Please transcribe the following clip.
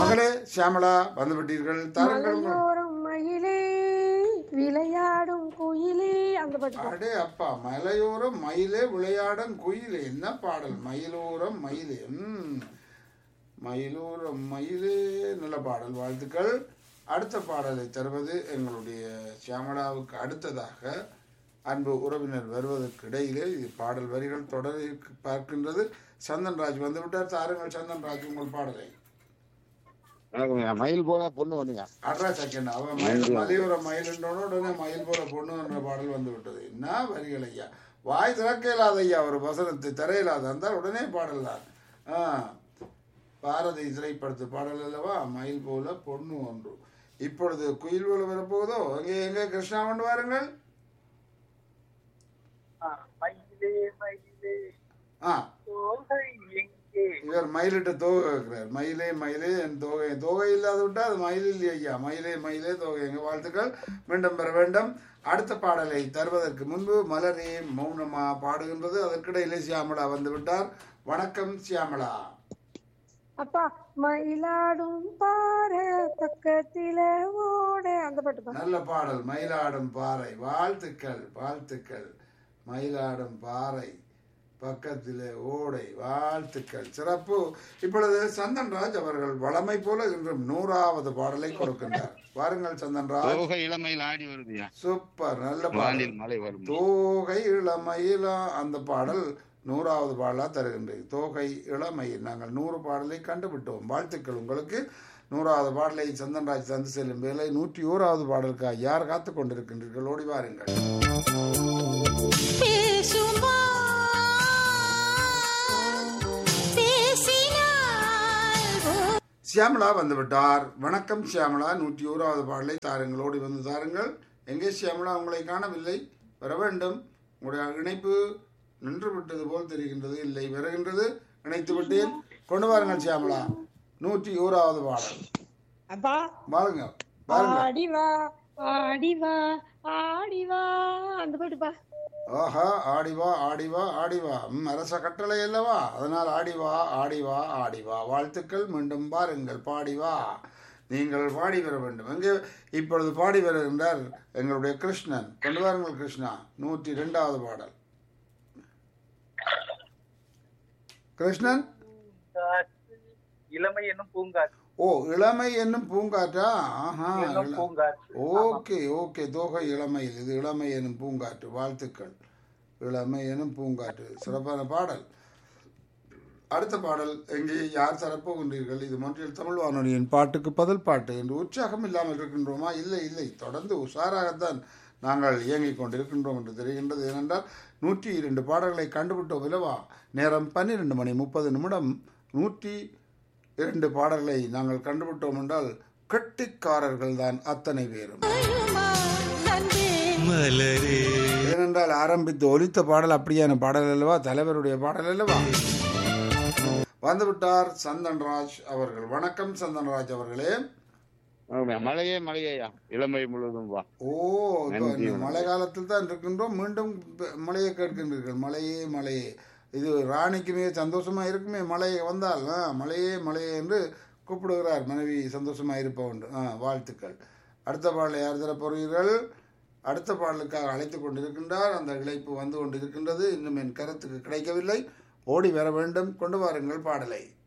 மகளே சியாமளா வந்து விட்டீர்கள் தாருங்கள் உங்கள் மலையோரம் மயிலே விளையாடும் குயிலே அந்த பாட்டு பா. அடே அப்பா மலையோரம் மயிலே விளையாடும் குயிலே என்ன பாடல் மயிலோரம் மயிலே ம் மயிலோரம் மயிலே நல்ல பாடல் வாழ்த்துக்கள் அடுத்த பாடலை தருவது எங்களுடைய சியாமளாவுக்கு அடுத்ததாக அன்பு உறவினர் வருவதற்கு இடையிலே இது பாடல் வரிகள் தொடர பார்க்கின்றது சந்தன்ராஜ் வந்து விட்டார் தாருங்கள் சந்தன்ராஜ் உங்கள் பாடலை வணக்கம்யா. மயில் போல பொண்ணு வந்துங்க அட்ரா செகண்ட் அவன் மயில் மலையோர மயிலுன்றோட உடனே மயில் போல பொண்ணு என்ற பாடல் வந்து விட்டது என்ன வரிகள் ஐயா வாய் திறக்க இல்லாத ஐயா ஒரு வசனத்தை தரையில்லாத இருந்தால் உடனே பாடல் தான் ஆ பாரதி திரைப்படத்து பாடல் அல்லவா மயில் போல பொண்ணு ஒன்று இப்பொழுது குயில் போல வரப்போகுதோ எங்கே எங்கே கிருஷ்ணா கொண்டு வாருங்கள் மயிலே மயிலே ஆ தோகை எங்கே இவர் மயிலிட்ட தோகை கேட்கிறார் மயிலே மயிலே என் தோகை தோகை இல்லாத விட்டா அது மயில் இல்லையா ஐயா மயிலே மயிலே தோகை எங்க வாழ்த்துக்கள் மீண்டும் பெற வேண்டும் அடுத்த பாடலை தருவதற்கு முன்பு மலரே மௌனமா பாடுகின்றது அதற்கிடையிலே சியாமளா வந்து விட்டார் வணக்கம் சியாமளா அப்பா மயிலாடும் பாற பக்கத்தில ஓட அந்த பாட்டு பா. நல்ல பாடல் மயிலாடும் பாறை வாழ்த்துக்கள் வாழ்த்துக்கள் மயிலாடும் பாறை பக்கத்திலே ஓடை வாழ்த்துக்கள் சிறப்பு இப்பொழுது சந்தன்ராஜ் அவர்கள் வளமை போல இன்றும் நூறாவது பாடலை கொடுக்கின்றார் வாருங்கள் சந்தன்ராஜ் தோகை இளமையில் ஆடி வருதுயா சூப்பர் நல்ல பாடல் வானில் மழை வரும் தோகை இளமையிலா அந்த பாடல் நூறாவது பாடலா தருகின்றது தோகை இளமையில் நாங்கள் நூறு பாடலை கண்டுவிட்டோம் வாழ்த்துக்கள் உங்களுக்கு நூறாவது பாடலை சந்தன்ராஜ் தந்து செல்லும் வேலை நூற்றி ஓராவது பாடலுக்காக யார் காத்து கொண்டிருக்கின்றீர்கள் ஓடி வாருங்கள் பேசுமா பேசினால் சியாமளா வந்து விட்டார் வணக்கம் சியாமளா நூற்றி ஓராவது பாடலை தாருங்கள் ஓடி வந்து தாருங்கள் எங்கே சியாமளா உங்களை காணவில்லை வர வேண்டும் உங்களுடைய இணைப்பு நின்று விட்டது போல் தெரிகின்றது இல்லை வருகின்றது இணைத்து விட்டேன் கொண்டு வாருங்கள் சியாமளா நூற்றி ஓராவது பாடல் அப்பா பாருங்க பாருங்க ஆடி வா ஆடி வா ஆடி வா அந்த பாட்டு பா ஆஹா ஆடிவா ஆடிவா ஆடிவா ம் அரச கட்டளை அல்லவா அதனால் ஆடிவா ஆடிவா ஆடிவா வாழ்த்துக்கள் மீண்டும் பாருங்கள் பாடிவா நீங்கள் பாடி வர வேண்டும் எங்கே இப்பொழுது பாடி வருகின்றார் எங்களுடைய கிருஷ்ணன் கொண்டு வாருங்கள் கிருஷ்ணா நூற்றி இரண்டாவது பாடல் கிருஷ்ணன் பூங்காற்று இளமை என்னும் பூங்காற்று ஓ இளமை என்னும் பூங்காற்றா ஆஹா என்னும் இள- பூங்காற்று ஓகே ஓகே தோகை இளமையில் இது இளமை எனும் பூங்காற்று வாழ்த்துக்கள் இளமை எனும் பூங்காற்று சிறப்பான பாடல் அடுத்த பாடல் எங்கே யார் தரப்போகின்றீர்கள் இது மொன்றியல் தமிழ் வானொலியின் பாட்டுக்கு பதில் பாட்டு என்று உற்சாகம் இல்லாமல் இருக்கின்றோமா இல்லை இல்லை தொடர்ந்து உஷாராகத்தான் நாங்கள் இயங்கிக் கொண்டிருக்கின்றோம் என்று தெரிகின்றது ஏனென்றால் நூற்றி இரண்டு பாடல்களை கண்டுபிட்டோம் இல்லவா நேரம் பன்னிரெண்டு மணி முப்பது நிமிடம் நூற்றி இரண்டு பாடல்களை நாங்கள் கண்டுபிட்டோம் என்றால் கெட்டிக்காரர்கள் தான் அத்தனை பேரும் ஏனென்றால் ஆரம்பித்து ஒலித்த பாடல் அப்படியான பாடல் அல்லவா தலைவருடைய பாடல் அல்லவா வந்துவிட்டார் சந்தன்ராஜ் அவர்கள் வணக்கம் சந்தன்ராஜ் அவர்களே வணக்கம்யா. மழையே மழையா இளமை முழுவதும் வா ஓ இப்போ இந்த மழை காலத்தில் தான் இருக்கின்றோம் மீண்டும் ப- மழையை கேட்கின்றீர்கள் மழையே மழையே இது ராணிக்குமே சந்தோஷமா இருக்குமே மழை வந்தால் ஆ, மழையே மழையே என்று கூப்பிடுகிறார் மனைவி சந்தோஷமா இருப்பவன் ஆ வாழ்த்துக்கள் அடுத்த பாடலை யார் தர போகிறீர்கள் அடுத்த பாடலுக்காக அழைத்து கொண்டிருக்கின்றார் அந்த இழைப்பு வந்து கொண்டிருக்கின்றது இன்னும் என் கருத்துக்கு கிடைக்கவில்லை ஓடி வர வேண்டும் கொண்டு வாருங்கள் பாடலை